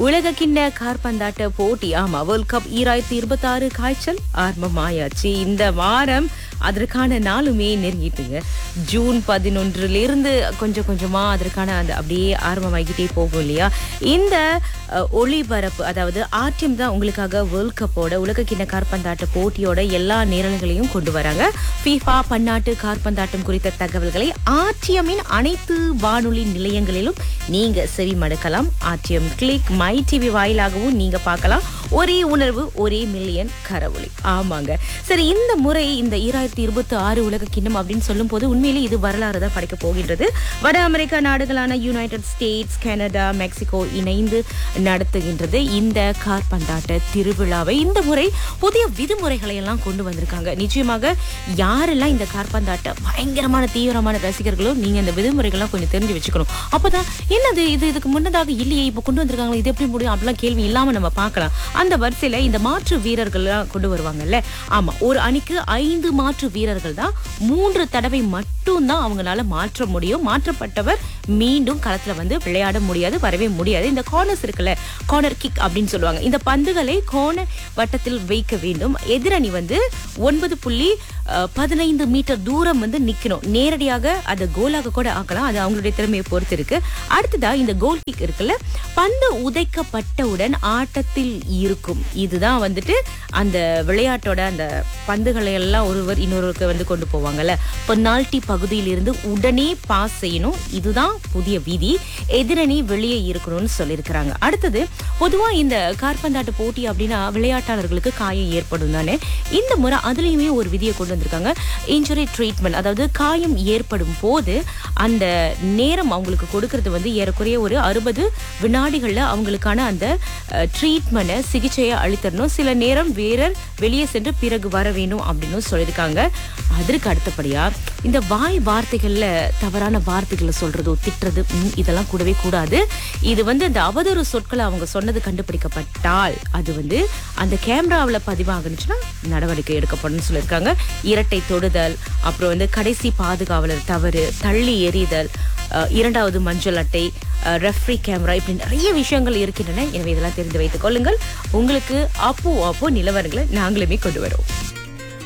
உலக கிண்ண கார்பந்தாட்ட போட்டி ஆமா வேர்ல்ட் கப் ஈராயிரத்தி இருபத்தி ஆறு காய்ச்சல் ஆரம்பமாயாச்சு இந்த வாரம் அதற்கான நாளுமே நெருங்கிட்டுங்க ஜூன் பதினொன்றுல இருந்து கொஞ்சம் கொஞ்சமா அதற்கான அந்த அப்படியே ஆரம்பமாகிட்டே போகும் இல்லையா இந்த அஹ், ஒளிபரப்பு அதாவது ஆர்டிஎம் தான் உங்களுக்காக வேர்ல்ட் கப்போட உலக கிண்ண கார்பந்தாட்ட போட்டியோட எல்லா நேரங்களையும் கொண்டு வராங்க ஃபீஃபா பன்னாட்டு கார்பந்தாட்டம் குறித்த தகவல்களை ஆர்டிஎம்மின் அனைத்து வானொலி நிலையங்களிலும் நீங்க செவிமடுக்கலாம் ஆர்டிஎம் கிளிக் மை டிவி வாயிலாகவும் நீங்க பார்க்கலாம் ஒரே உணர்வு ஒரே மில்லியன் கரவொலி ஆமாங்க சரி இந்த முறை இந்த ஈராயிரத்தி இருபத்தி ஆறு உலக கிண்ணம் அப்படின்னு சொல்லும் போது உண்மையிலே இது வரலாறு தான் படைக்க போகின்றது வட அமெரிக்கா நாடுகளான யுனைடெட் ஸ்டேட்ஸ் கனடா மெக்சிகோ இணைந்து நடத்துகின்றது இந்த கார்பந்தாட்ட திருவிழாவை இந்த முறை புதிய விதிமுறைகளை எல்லாம் கொண்டு வந்திருக்காங்க நிச்சயமாக யாரெல்லாம் இந்த கார்பந்தாட்ட பயங்கரமான தீவிரமான ரசிகர்களோ நீங்க இந்த விதிமுறைகள்லாம் கொஞ்சம் தெரிஞ்சு வச்சுக்கணும் அப்பதான் என்னது இது இதுக்கு முன்னதாக இல்லையே இப்ப கொண்டு வந்திருக்காங்களா இது எப்படி முடியும் அப்படிலாம் கேள்வி இல்லாம நம்ம பார்க்கலாம் அந்த வரிசையில இந்த மாற்று வீரர்கள் கொண்டு வருவாங்கல்ல ஆமா ஒரு அணிக்கு ஐந்து மாற்று வீரர்கள் தான் மூன்று தடவை மட்டும் தான் அவங்களால மாற்ற முடியும் மாற்றப்பட்டவர் மீண்டும் களத்துல வந்து விளையாட முடியாது வரவே முடியாது இந்த கார்னர்ஸ் இருக்குல்ல கார்னர் கிக் அப்படின்னு சொல்லுவாங்க இந்த பந்துகளை கோண வட்டத்தில் வைக்க வேண்டும் எதிரணி வந்து ஒன்பது புள்ளி அஹ், பதினைந்து மீட்டர் தூரம் வந்து நிக்கணும் நேரடியாக அதை கோலாக கூட ஆக்கலாம் அது அவங்களுடைய திறமையை பொறுத்து இருக்கு அடுத்ததா இந்த கோல் கிக் இருக்குல்ல பந்து உதைக்கப்பட்டவுடன் ஆட்டத்தில் இருக்கும் இதுதான் வந்துட்டு அந்த விளையாட்டோட அந்த பந்துகளை எல்லாம் ஒருவர் இன்னொருவருக்கு வந்து கொண்டு போவாங்கல்ல பெனால்டி பகுதியில் இருந்து உடனே பாஸ் செய்யணும் இதுதான் புதிய விதி எதிரணி வெளியே இருக்கணும்னு சொல்லியிருக்கிறாங்க அடுத்தது பொதுவா இந்த கார்பந்தாட்ட போட்டி அப்படின்னா விளையாட்டாளர்களுக்கு காயம் ஏற்படும் தானே இந்த முறை அதுலயுமே ஒரு விதியை கொண்டு வந்திருக்காங்க இன்ஜுரி ட்ரீட்மெண்ட் அதாவது காயம் ஏற்படும் போது அந்த நேரம் அவங்களுக்கு கொடுக்கறது வந்து ஏறக்குறைய ஒரு அறுபது வினாடிகள்ல அவங்களுக்கான அந்த ட்ரீட்மெண்ட்டை சிகிச்சையை அளித்தரணும் சில நேரம் வீரர் வெளியே சென்று பிறகு வர வேணும் அப்படின்னு சொல்லியிருக்காங்க அதற்கு அடுத்தபடியா இந்த வாய் வார்த்தைகள்ல தவறான வார்த்தைகளை சொல்றதோ திட்டுறது ம், இதெல்லாம் கூடவே கூடாது இது வந்து இந்த அவதூறு சொற்களை அவங்க சொன்னது கண்டுபிடிக்கப்பட்டால் அது வந்து அந்த கேமராவில் பதிவாகுனுச்சுன்னா நடவடிக்கை எடுக்கப்படும் சொல்லியிருக்காங்க இரட்டை தொடுதல் அப்புறம் வந்து கடைசி பாதுகாவலர் தவறு தள்ளி எறிதல் அஹ், இரண்டாவது மஞ்சள் அட்டை ரெஃப்ரி கேமரா இப்படி நிறைய விஷயங்கள் இருக்கின்றன எனவே இதெல்லாம் தெரிந்து வைத்துக் கொள்ளுங்கள் உங்களுக்கு அப்போ அப்போ நிலவரங்களை நாங்களுமே கொண்டு வரோம்